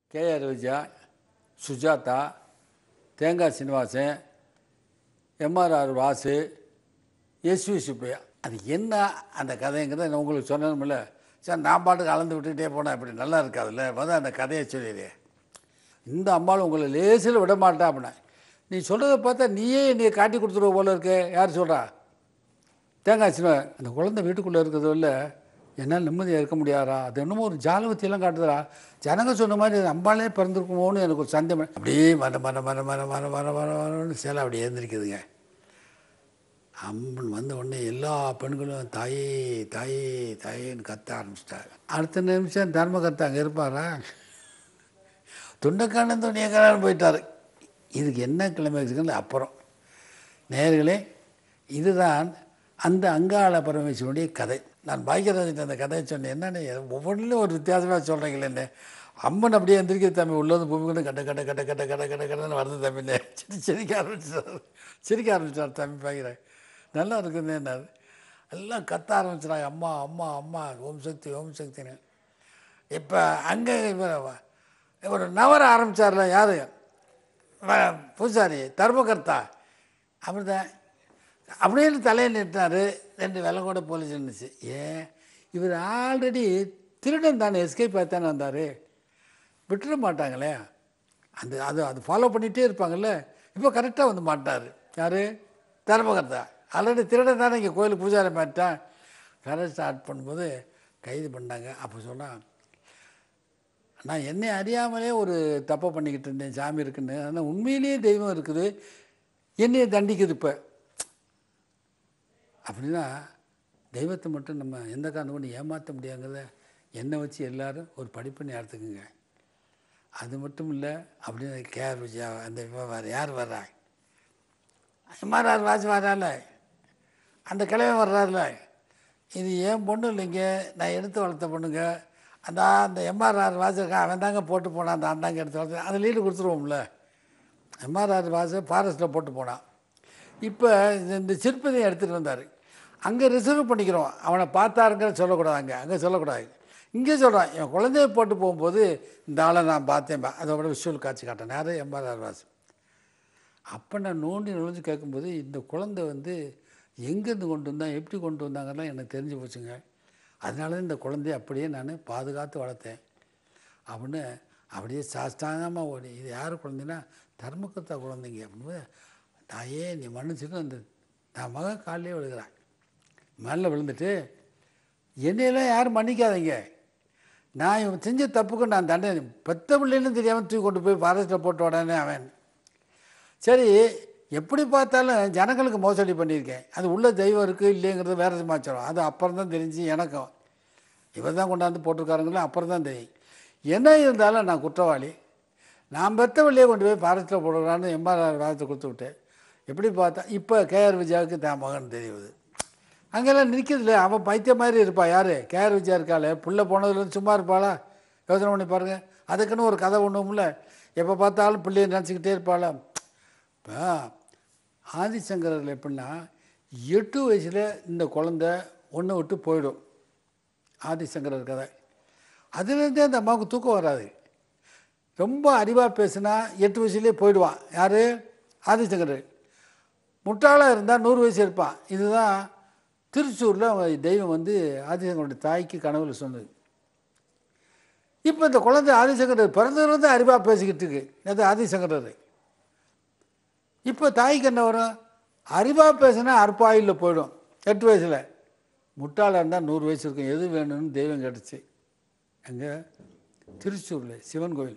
KR Vijaya Sujatha Thengai Srinivasan MRR Vasu SV Subbaiah அது என்ன அந்த கதைங்கிறத நான் உங்களுக்கு சொன்னோம்ல சார் நான் பாட்டுக்கு அளந்து விட்டுக்கிட்டே போனேன் இப்படி நல்லா இருக்காதுல்ல வந்து அந்த கதையை சொல்லிடு இந்த அம்மாள் உங்களை லேசில் விட மாட்டா அப்படின்னா நீ சொல்கிறத பார்த்தா நீயே என்னை காட்டி கொடுத்துருவ போல இருக்கு யார் சொல்கிறா தேங்காய் சின்ன அந்த குழந்தை வீட்டுக்குள்ளே இருக்கிறது இல்லை என்னால் நிம்மதியாக இருக்க முடியாதா அது என்னமோ ஒரு ஜாலவத்தியெல்லாம் காட்டுதுடா ஜனங்க சொன்ன மாதிரி அது அம்பாலே பிறந்திருக்குமோன்னு எனக்கு ஒரு சந்தேகம் அப்படியே மர மர மர மர மர மர மர மரன்னு சேலை அப்படியே எழுந்திருக்குதுங்க அம்மன் வந்த உடனே எல்லா பெண்களும் தாயே தாயே தாயேன்னு கத்த ஆரம்பிச்சிட்டாங்க அடுத்த நிமிஷம் தர்மகர்த்தா அங்கே இருப்பாரா துண்டக்கானன் துணியக்காரன் போயிட்டார் இதுக்கு என்ன கிளைமேக்ஸுக்குன்னு அப்புறம் நேர்களே இதுதான் அந்த அங்காள பரமேஸ்வரனுடைய கதை நான் பாக்கியராஜன் அந்த கதையை சொன்னேன் என்னன்னு ஒவ்வொன்றிலும் ஒரு வித்தியாசமாக சொல்கிறீங்களே அம்மன் அப்படியே எந்திரிக்கிற தம்பி உள்ளது பூமிக்கு கட்ட கட்ட கட்ட கட்ட கட்ட கட்ட கட்டன்னு வருது தம்பின்னு சிரி சிரிக்க ஆரம்பிச்சிட்டார் சிரிக்க ஆரம்பிச்சிட்டார் தம்பி பாக்கிறேன் நல்லா இருக்குதுன்னு என்ன எல்லாம் கத்த ஆரம்பிச்சிட்டாங்க அம்மா அம்மா அம்மா ஓம் சக்தி ஓம் சக்தின்னு இப்போ அங்கே ஒரு நவர ஆரம்பித்தார்ல யார் பூசாரி தர்மகர்த்தா அப்படிதான் அப்படின்னு தலையை நிறுத்தினார் ரெண்டு வெள்ளை கூட போலீஸ் இருந்துச்சு ஏன் இவர் ஆல்ரெடி திருடன் தானே எஸ்கேப் ஆகித்தானே வந்தார் விட்டுற மாட்டாங்களே அந்த அது அது ஃபாலோ பண்ணிகிட்டே இருப்பாங்கல்ல இப்போ கரெக்டாக வந்து மாட்டார் யார் தர்மகர்த்தா ஆல்ரெடி திருடன் தானே இங்கே கோயிலுக்கு பூஜாரி மாட்டான் கரை ஸ்டார்ட் பண்ணும்போது கைது பண்ணாங்க அப்போ சொன்னான் நான் என்னை அறியாமலே ஒரு தப்பை பண்ணிக்கிட்டு இருந்தேன் சாமி இருக்குன்னு ஆனால் உண்மையிலேயே தெய்வம் இருக்குது என்னையை தண்டிக்குது இப்போ அப்படின்னா தெய்வத்தை மட்டும் நம்ம எந்த காரணம் கொண்டு ஏமாற்ற முடியாங்கிறத என்னை வச்சு எல்லாரும் ஒரு படிப்பண்ணி எடுத்துக்குங்க அது மட்டும் இல்லை அப்படின்னு கேஆர் விஜயா அந்த இவ வர யார் வர்றா எம்ஆர்ஆர் வாஜ் வரால அந்த கிழமை வர்றாருல இது ஏன் பொண்ணு இல்லைங்க நான் எடுத்து வளர்த்த பொண்ணுங்க அந்த அந்த எம்ஆர்ஆர் வாசகன் அவன் தாங்க போட்டு போனான் அந்த அண்டாங்க எடுத்து வளர்த்து அதை லீடு கொடுத்துருவோம்ல எம்ஆர்ஆர் வாச ஃபாரஸ்ட்டில் போட்டு போனான் இப்போ இந்த சிற்பதியை எடுத்துகிட்டு வந்தார் அங்கே ரிசர்வ் பண்ணிக்கிறோம் அவனை பார்த்தாருங்கிற சொல்லக்கூடாது அங்கே அங்கே சொல்லக்கூடாது இங்கே சொல்கிறான் என் குழந்தைய போட்டு போகும்போது இந்த ஆளை நான் பார்த்தேன் அதோட விஷுவல் காட்சி காட்டேன் யார் எம்ஆர்ஆர் வாசு அப்போ நான் நோண்டி நுழைஞ்சு கேட்கும்போது இந்த குழந்தை வந்து எங்கேருந்து கொண்டு வந்தான் எப்படி கொண்டு வந்தாங்கலாம் எனக்கு தெரிஞ்சு போச்சுங்க அதனால தான் இந்த குழந்தைய அப்படியே நான் பாதுகாத்து வளர்த்தேன் அப்படின்னு அப்படியே சாஸ்தாங்கமாக ஓடி இது யார் குழந்தைன்னா தர்மக்கத்தா குழந்தைங்க அப்படின்னு தாயே நீ மன்னிச்சுட்டு அந்த நான் மகன் காலையே விழுகிறான் மேலே விழுந்துட்டு என்னையெல்லாம் யாரும் மன்னிக்காதீங்க நான் இவன் செஞ்ச தப்புக்கு நான் தண்டனை பெத்த பிள்ளைன்னு தெரியாமல் தூக்கி கொண்டு போய் ஃபாரஸ்ட்டில் போட்ட உடனே அவன் சரி எப்படி பார்த்தாலும் ஜனங்களுக்கு மோசடி பண்ணியிருக்கேன் அது உள்ள தெய்வம் இருக்குது இல்லைங்கிறது வேறு சமாச்சாரம் அது அப்புறம் தான் தெரிஞ்சு எனக்கும் இவர் தான் கொண்டாந்து போட்டிருக்காருங்களோ அப்புறம் தான் தெரியும் என்ன இருந்தாலும் நான் குற்றவாளி நான் பெத்த வழியே கொண்டு போய் ஃபாரஸ்ட்டில் போடுறான்னு எம்ஆர்ஆர் வாரத்தை கொடுத்து விட்டேன் எப்படி பார்த்தா இப்போ கேஆர் விஜயாவுக்கு தான் மகன் தெரியுது அங்கெல்லாம் நிற்கிறதுல அவன் பைத்தியம் மாதிரி இருப்பா யார் கேஆர் விஜயா இருக்காளே புள்ள போனதுலேருந்து சும்மா இருப்பாளா யோசனை பண்ணி பாருங்கள் அதுக்குன்னு ஒரு கதை ஒன்றும்ல எப்போ பார்த்தாலும் பிள்ளைய நினச்சிக்கிட்டே இருப்பாளா இப்போ ஆதிசங்கரில் எப்படின்னா எட்டு வயசில் இந்த குழந்த ஒன்று விட்டு போயிடும் ஆதிசங்கரர் கதை அதுலேருந்தே அந்த அம்மாவுக்கு தூக்கம் வராது ரொம்ப அறிவாக பேசுனா எட்டு வயசுலேயே போயிடுவான் யார் ஆதிசங்கரர் முட்டாளாக இருந்தால் நூறு வயசு இருப்பான் இதுதான் திருச்சூரில் அவங்க தெய்வம் வந்து ஆதிசங்கருடைய தாய்க்கு கனவுல சொன்னது இப்போ இந்த குழந்தை ஆதிசங்கரர் பிறந்ததுலேருந்து அறிவாக பேசிக்கிட்டு இருக்கு அது ஆதிசங்கரர் இப்போ தாய்க்கு என்ன வரும் அறிவாக பேசினா அற்பாயில் போயிடும் எட்டு வயசில் முட்டாளாக இருந்தால் நூறு வயசு இருக்கும் எது வேணும்னு தெய்வம் கிடச்சி அங்கே திருச்சூரில் சிவன் கோயில்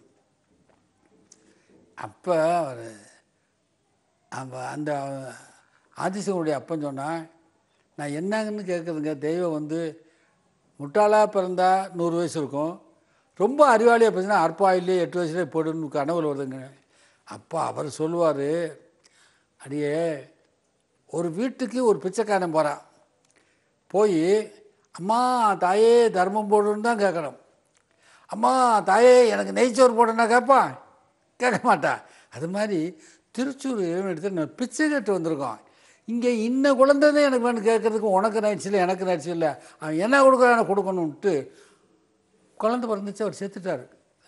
அப்போ அவர் அவ- அந்த ஆதிசனுடைய அப்பன் சொன்னான் நான் என்னங்கன்னு கேட்குறதுங்க தெய்வம் வந்து முட்டாளாக பிறந்தா நூறு வயசு இருக்கும் ரொம்ப அறிவாளியாக பேசினா அற்பாயிலே எட்டு வயசுலேயே போடுன்னு கனவுல வருதுங்க அப்போ அவர் சொல்லுவார் அடியே ஒரு வீட்டுக்கு ஒரு பிச்சைக்காரன் போகிறான் போய் அம்மா தாயே தர்மம் போடுன்னு தான் கேட்கணும் அம்மா தாயே எனக்கு நெய்ச்சோறு போடுன்னா கேட்பான் கேட்க மாட்டான் அது மாதிரி திருச்சூர் இறைவன் எடுத்து நான் பிச்சை கேட்டு வந்திருக்கோம் இங்கே இன்ன குழந்தை தான் எனக்கு வேணும் கேட்கறதுக்கு உனக்கு நடிச்சு இல்லை எனக்கு நடிச்சு இல்லை அவன் என்ன கொடுக்குறான கொடுக்கணுன்ட்டு குழந்தை பிறந்துச்சு அவர் செத்துட்டார்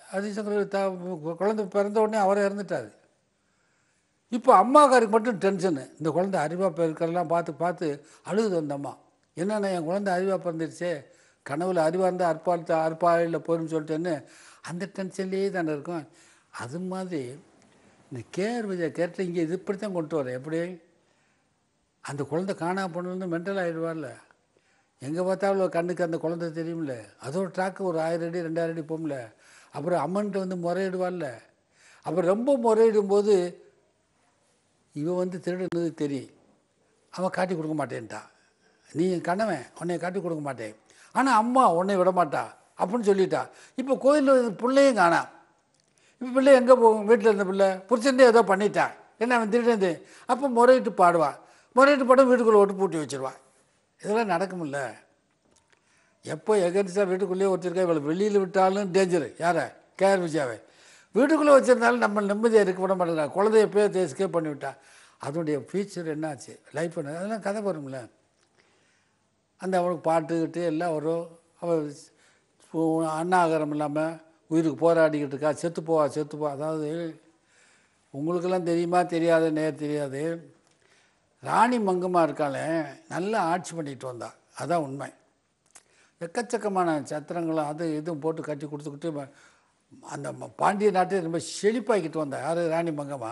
ஆதிசங்கர் த குழந்தை பிறந்த உடனே அவரை இறந்துட்டார் இப்போ அம்மாக்காருக்கு மட்டும் டென்ஷனு இந்த குழந்தை அறிவாக பிறக்கிறதெல்லாம் பார்த்து பார்த்து அழுகுது அந்த அம்மா என்னென்ன என் குழந்தை அறிவாக பிறந்துருச்சே கனவுல அறிவாக இருந்தால் அற்பாழ்த்த அற்பாழில் போயிடும் சொல்லிட்டேன்னு அந்த டென்ஷன்லேயே தானே இருக்கும் அது மாதிரி இந்த கேர் விஜய் கேரக்டர் இங்கே இது இப்படி தான் கொண்டு வரேன் எப்படி அந்த குழந்தை காணாம போனது மென்டல் ஆகிடுவார்ல எங்கே பார்த்தாலும் கண்ணுக்கு அந்த குழந்தை தெரியும்ல அதோட ட்ராக்கு ஒரு ஆயிரம் அடி ரெண்டாயிரம் அடி போகும்ல அப்புறம் அம்மன்ட்ட வந்து முறையிடுவார்ல அப்புறம் ரொம்ப முறையிடும் போது இவன் வந்து திருடுனது தெரியும் அவன் காட்டி கொடுக்க மாட்டேன்ட்டான் நீ என் கணவன் உன்னை காட்டி கொடுக்க மாட்டேன் ஆனால் அம்மா உன்னை விட மாட்டா அப்படின்னு சொல்லிட்டா இப்போ கோயிலில் பிள்ளையும் காணாம் இப்போ பிள்ளை எங்கே போகும் வீட்டில் இருந்த பிள்ளை புருஷன்டே ஏதோ பண்ணிட்டான் என்ன அவன் திருடந்து அப்போ முறையிட்டு பாடுவான் முறையிட்டு பாடம் வீட்டுக்குள்ளே ஓட்டு பூட்டி வச்சிருவான் இதெல்லாம் நடக்குமில்ல எப்போ எகன்ஸ்டாக வீட்டுக்குள்ளேயே ஒருத்தருக்கா இவளை வெளியில் விட்டாலும் டேஞ்சரு யாரை கேஆர் விஜயாவை வீட்டுக்குள்ளே வச்சுருந்தாலும் நம்ம நிம்மதியாக இருக்க விட மாட்டேங்கிறான் குழந்தைய போய் எஸ்கேப் பண்ணி விட்டா அதனுடைய ஃபியூச்சர் என்னாச்சு லைஃப் என்ன அதெல்லாம் கதை வரும்ல அந்த அவனுக்கு பாட்டு கிட்டு எல்லாம் வரும் அவள் அன்னாகரம் இல்லாமல் உயிருக்கு போராடிக்கிட்டு இருக்கா செத்து போவா செத்து போ அதாவது உங்களுக்கெல்லாம் தெரியுமா தெரியாத நேர் தெரியாது ராணி மங்கம்மா இருக்காளே நல்லா ஆட்சி பண்ணிட்டு வந்தா அதான் உண்மை எக்கச்சக்கமான சத்திரங்களும் அது இதுவும் போட்டு கட்டி கொடுத்துக்கிட்டு ம- அந்த ம- பாண்டிய நாட்டை ரொம்ப செழிப்பாக்கிட்டு வந்தா யார் ராணி மங்கம்மா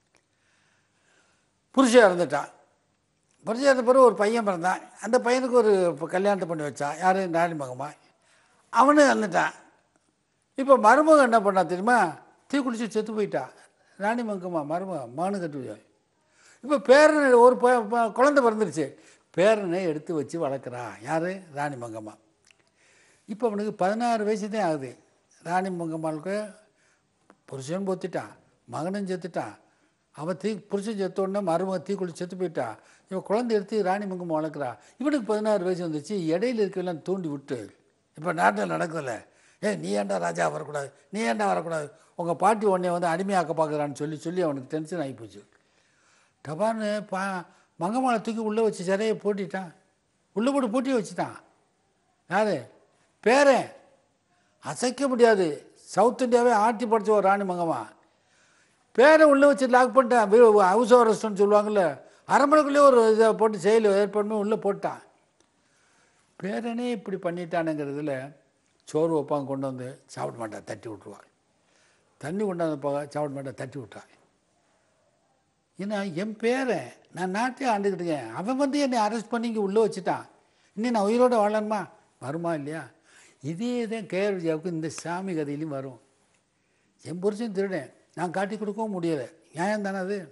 புருஷன் இறந்துட்டான் புருஷன் இறந்த பிறகு ஒரு பையன் பிறந்தான் அந்த பையனுக்கு ஒரு இப்ப கல்யாணத்தை பண்ணி வச்சான் யார் ராணி மங்கம்மா அவனும் இறந்துட்டான் இப்போ மருமகன் என்ன பண்ணா தெரியுமா தீ குடிச்சு செத்து போயிட்டான் ராணி மங்கம்மா மருமகன் மகனு கட்டு இப்போ பேரனை ஒரு ப- ப- குழந்தை பிறந்துருச்சு பேரனை எடுத்து வச்சு வளர்க்குறான் யார் ராணி மங்கம்மா இப்போ அவனுக்கு பதினாறு வயசு தான் ஆகுது ராணி மங்கம்மாளுக்கு புருஷன் பொத்துட்டான் மகனும் செத்துட்டான் அவன் தீ புருஷன் செத்த உடனே மருமக தீ குளிச்சு செத்து போயிட்டான் இவன் குழந்தை எடுத்து ராணி மங்கம்மா வளர்க்குறா இவனுக்கு பதினாறு வயசு வந்துச்சு இடையில இருக்கெல்லாம் தூண்டி விட்டு இப்போ நாட்டில் நடக்குதுல்ல ஏ நீ ஏன்டா ராஜா வரக்கூடாது நீ ஏன்டா வரக்கூடாது உங்கள் பாட்டி உன்னை வந்து அடிமையாக்க பார்க்குறான்னு சொல்லி சொல்லி அவனுக்கு டென்ஷன் ஆகிப்போச்சு டபார்னு பா மங்கம்மாளை தூக்கி உள்ளே வச்சு சிறையை பூட்டிட்டான் உள்ளே போட்டு பூட்டி வச்சுட்டான் யார் பேரன் அசைக்க முடியாது சவுத் இந்தியாவே ஆட்டி படைச்ச ஒரு ராணி மங்கம்மா பேரை உள்ளே வச்சு லாக் பண்ணிட்டான் ஹவுஸ் அரெஸ்ட்னு சொல்லுவாங்கள்ல அரமனைக்குள்ளேயே ஒரு இதை போட்டு செயல் ஏற்பாடு பண்ணி உள்ளே போட்டான் பேரனே இப்படி பண்ணிட்டானுங்கிறதுல சோறு வைப்பாங்க கொண்டு வந்து சாப்பிட மாட்டான் தட்டி விட்ருவான் தண்ணி கொண்டாந்து போக சாப்பிட மாட்டான் தட்டி விட்டான் ஏன்னா என் பேரன் நான் நாட்டே ஆண்டுக்கிட்டேன் அவன் வந்து என்னை அரெஸ்ட் பண்ணி இங்கே உள்ளே வச்சுட்டான் இன்னும் நான் உயிரோட வாழணுமா வருமா இல்லையா இதே தான் கேஆர் விஜயாவுக்கு இந்த சாமி கதையிலையும் வரும் என் புருஷன் திருடேன் நான் காட்டி கொடுக்கவும் முடியலை நியாயம் தானே அது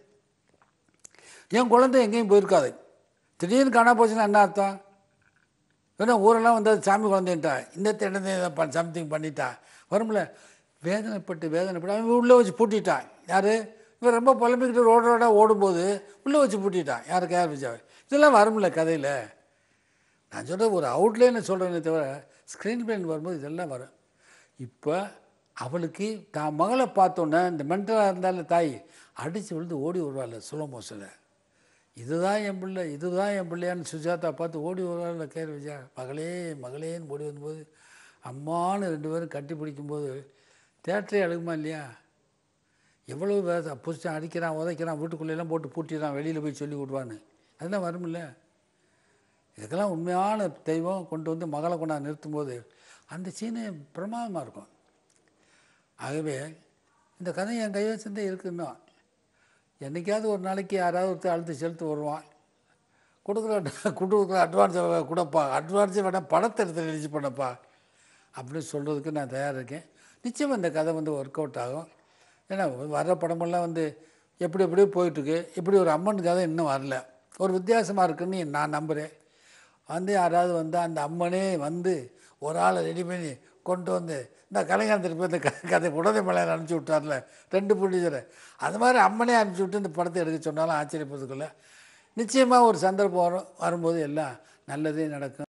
என் குழந்தை எங்கேயும் போயிருக்காது திடீர்னு காணா போச்சுன்னா என்ன அர்த்தம் ஏன்னா ஊரெல்லாம் வந்து அது சாமி குழந்தைன்ட்டா இந்த திடத்தை சம்திங் பண்ணிட்டா வரும்ல வேதனைப்பட்டு வேதனைப்பட்டு அவன் உள்ளே வச்சு பூட்டிட்டான் யார் இவன் ரொம்ப புலம்பிக்கிட்டு ரோடு ரோடாக ஓடும்போது உள்ளே வச்சு பூட்டிட்டான் யார் கேஆர் விஜயாவை இதெல்லாம் வரும்ல கதையில் நான் சொல்கிற ஒரு அவுட்லைனை சொல்கிறேனே தவிர ஸ்க்ரீன் பிளேன் வரும்போது இதெல்லாம் வரும் இப்போ அவளுக்கு தான் மகளை பார்த்தோன்னே இந்த மென்டலாக இருந்தாலும் தாய் அடித்து விழுந்து ஓடி வருவாள் ஸ்லோ மோஷனில் இதுதான் என் பிள்ளை இதுதான் என் பிள்ளையான்னு சுஜாதா பார்த்து ஓடி வருவாள் கேர் விஜயா மகளே மகளேன்னு ஓடி வந்தபோது அம்மான்னு ரெண்டு பேரும் கட்டி பிடிக்கும்போது தேட்டரே அழுகுமா இல்லையா எவ்வளோ வேத புதுசாக அடிக்கிறான் உதைக்கிறான் வீட்டுக்குள்ளெல்லாம் போட்டு பூட்டிடுறான் வெளியில் போய் சொல்லி விடுவான்னு அதெல்லாம் வரும்ல இதுக்கெல்லாம் உண்மையான தெய்வம் கொண்டு வந்து மகளை கொண்டாந்து நிறுத்தும்போது அந்த சீனு பிரமாதமாக இருக்கும் ஆகவே இந்த கதை என் கைவசந்தே இருக்குன்னா என்னைக்காவது ஒரு நாளைக்கு யாராவது ஒருத்தர் அழுத்து செலுத்து வருவான் கொடுக்குற கொடுக்குற அட்வான்ஸை கொடுப்பா அட்வான்ஸை வேணால் படத்தை எடுத்து ரிலீஸ் பண்ணப்பா அப்படின்னு சொல்கிறதுக்கு நான் தயாராக இருக்கேன் நிச்சயம் இந்த கதை வந்து ஒர்க் அவுட் ஆகும் ஏன்னா வர்ற படமெல்லாம் வந்து எப்படி எப்படியோ போயிட்டுருக்கு இப்படி ஒரு அம்மன் கதை இன்னும் வரல ஒரு வித்தியாசமாக இருக்குன்னு நான் நம்புகிறேன் வந்து யாராவது வந்து அந்த அம்மனே வந்து ஒரு ஆளை ரெடி பண்ணி கொண்டு வந்து இந்த கலைஞர் திருப்பி இந்த க- கதை உடனே மலையாளம் அனுப்பிச்சி விட்டார்ல ரெண்டு ப்ரொடியூசரை அது மாதிரி அம்மனே அனுப்பிச்சி விட்டு இந்த படத்தை எடுக்க சொன்னாலும் ஆச்சரியப்படுறதுக்குள்ள நிச்சயமாக ஒரு சந்தர்ப்பம் வரும் வரும்போது எல்லாம் நல்லதே நடக்கும்